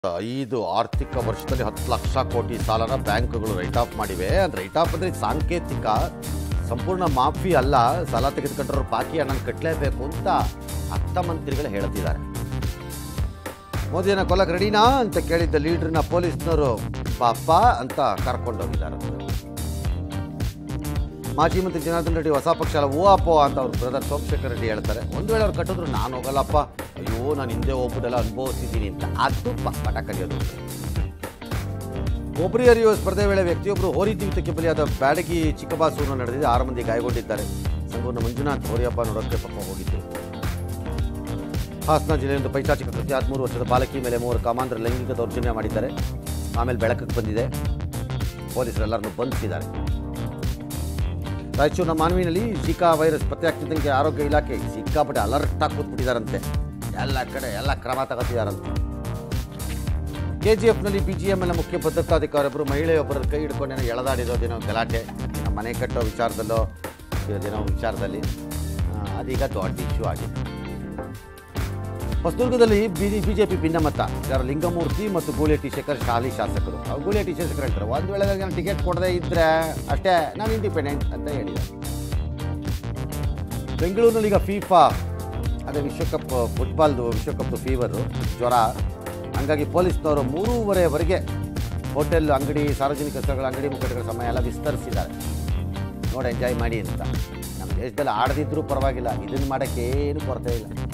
ಐದು ಆರ್ಥಿಕ ವರ್ಷದಲ್ಲಿ ಹತ್ತು ಲಕ್ಷ ಕೋಟಿ ಸಾಲನ ಬ್ಯಾಂಕ್ಗಳು ರೈಟ್ ಆಫ್ ಮಾಡಿವೆ ಅದು ರೈಟ್ ಆಫ್ ಅಂದರೆ ಸಾಂಕೇತಿಕ ಸಂಪೂರ್ಣ ಮಾಫಿ ಅಲ್ಲ ಸಾಲ ತೆಗೆದುಕೊಂಡ್ರು ಬಾಕಿ ಹಣ ಕಟ್ಟಲೇಬೇಕು ಅಂತ ಅರ್ಥಮಂತ್ರಿಗಳು ಹೇಳ್ತಿದ್ದಾರೆ ಮೋದಿಯನ್ನ ಕೊಲ್ಲಕ್ಕೆ ರೆಡಿನಾ ಅಂತ ಕೇಳಿದ್ದ ಲೀಡ್ರನ್ನ ಪೊಲೀಸ್ನವರು ಪಾಪ ಅಂತ ಕರ್ಕೊಂಡೋಗಿದ್ದಾರೆ ಮಾಜಿ ಮಂತ್ರಿ ಜನಾರ್ದನ್ ರೆಡ್ಡಿ ಹೊಸ ಪಕ್ಷ ಅಲ್ಲ ಓ ಅಪ್ಪೋ ಅಂತ ಅವ್ರ ಬ್ರದರ್ ಸೋಮಶೇಖರ್ ರೆಡ್ಡಿ ಹೇಳ್ತಾರೆ ಒಂದು ವೇಳೆ ಅವ್ರು ಕಟ್ಟಿದ್ರು ನಾನು ಹೋಗಲ್ಲಪ್ಪ ಅಯ್ಯೋ ನಾನು ಹಿಂದೆ ಹೋಗ್ಬಿಟ್ಟೆಲ್ಲ ಅನುಭವಿಸಿದ್ದೀನಿ ಅಂತ ಅದು ಪ- ಪಟ ಕಲಿಯೋದು ಒಬ್ಬರಿ ಅರಿಯುವ ಸ್ಪರ್ಧೆ ವೇಳೆ ವ್ಯಕ್ತಿಯೊಬ್ಬರು ಹೋರಿ ಜೀವಿತಕ್ಕೆ ಬಲಿಯಾದ ಬ್ಯಾಡಗಿ ಚಿಕ್ಕಬಾಸೂರು ನಡೆದಿದೆ ಆರು ಮಂದಿ ಗಾಯಗೊಂಡಿದ್ದಾರೆ ಸಂಗೂರಿನ ಮಂಜುನಾಥ್ ಹೋರಿ ಹಬ್ಬ ನೋಡೋಕ್ಕೆ ಪಾಪ ಹೋಗಿದ್ರು ಹಾಸನ ಜಿಲ್ಲೆಯಿಂದ ಪೈಶಾಚಿಕ ಕೃತ್ಯ ಹದಿಮೂರು ವರ್ಷದ ಬಾಲಕಿ ಮೇಲೆ ಮೂವರು ಕಾಮಾಂತರ ಲೈಂಗಿಕ ದೌರ್ಜನ್ಯ ಮಾಡಿದ್ದಾರೆ ಆಮೇಲೆ ಬೆಳಕಿಗೆ ಬಂದಿದೆ ಪೊಲೀಸರೆಲ್ಲರನ್ನು ಬಂಧಿಸಿದ್ದಾರೆ ರಾಯಚೂರಿನ ಮಾನವಿನಲ್ಲಿ ಜಿಕಾ ವೈರಸ್ ಪತ್ತೆಯಾಗ್ತಿದ್ದಂಗೆ ಆರೋಗ್ಯ ಇಲಾಖೆ ಸಿಕ್ಕಾಪಟ್ಟೆ ಅಲರ್ಟ್ ಆಗಿ ಕೂತ್ಬಿಟ್ಟಿದ್ದಾರಂತೆ ಎಲ್ಲ ಕಡೆ ಎಲ್ಲ ಕ್ರಮ ತಗೋತಿದಾರಂತೆ ಕೆ ಜಿ ಎಫ್ನಲ್ಲಿ ಬಿ ಜಿ ಎಮ್ ಎಲ್ ಮುಖ್ಯ ಭದ್ರತಾಧಿಕಾರಿಯೊಬ್ಬರು ಮಹಿಳೆಯೊಬ್ಬರ ಕೈ ಹಿಡ್ಕೊಂಡೇನೋ ಎಳೆದಾಡಿರೋದೇನೋ ಗಲಾಟೆ ನಮ್ಮ ಮನೆ ಕಟ್ಟೋ ವಿಚಾರದಲ್ಲೋ ಇರೋದೇನೋ ವಿಚಾರದಲ್ಲಿ ಆ, ಅದೀಗ ದೊಡ್ಡ ಇಶ್ಯೂ ಆಗಿದೆ ಹೊಸದುರ್ಗದಲ್ಲಿ ಬಿಜೆ ಬಿಜೆಪಿ ಭಿನ್ನಮತ ಯಾರು ಲಿಂಗಮೂರ್ತಿ ಮತ್ತು ಗೂಳಿಹಟ್ಟಿ ಶೇಖರ್ ಶಾಲಿ ಶಾಸಕರು ಅವ್ರು ಗೂಳಿಹಟ್ಟಿ ಶೇಖರ್ ಹೇಳ್ತಾರೆ ಒಂದು ವೇಳೆ ನಾನು ಟಿಕೆಟ್ ಕೊಡದೇ ಇದ್ದರೆ ಅಷ್ಟೇ ನಾನು ಇಂಡಿಪೆಂಡೆಂಟ್ ಅಂತ ಹೇಳಿದ್ದಾರೆ ಬೆಂಗಳೂರಿನಲ್ಲಿ ಈಗ ಫೀಫಾ ಅದೇ ವಿಶ್ವಕಪ್ ಫುಟ್ಬಾಲ್ದು ವಿಶ್ವಕಪ್ ಫೀವರು ಜ್ವರ ಹಂಗಾಗಿ ಪೊಲೀಸ್ನವರು ಮೂರುವರೆವರೆಗೆ ಹೋಟೆಲ್ ಅಂಗಡಿ ಸಾರ್ವಜನಿಕ ಸ್ಥಳಗಳ ಅಂಗಡಿ ಮುಕ್ಕಟ್ಟುಗಳ ಸಮಯ ಎಲ್ಲ ವಿಸ್ತರಿಸಿದ್ದಾರೆ ನೋಡಿ ಎಂಜಾಯ್ ಮಾಡಿ ಅಂತ ನಮ್ಮ ದೇಶದಲ್ಲಿ ಆಡದಿದ್ರೂ ಪರವಾಗಿಲ್ಲ ಇದನ್ನು ಮಾಡೋಕ್ಕೆ ಏನು ಕೊರತೆ ಇಲ್ಲ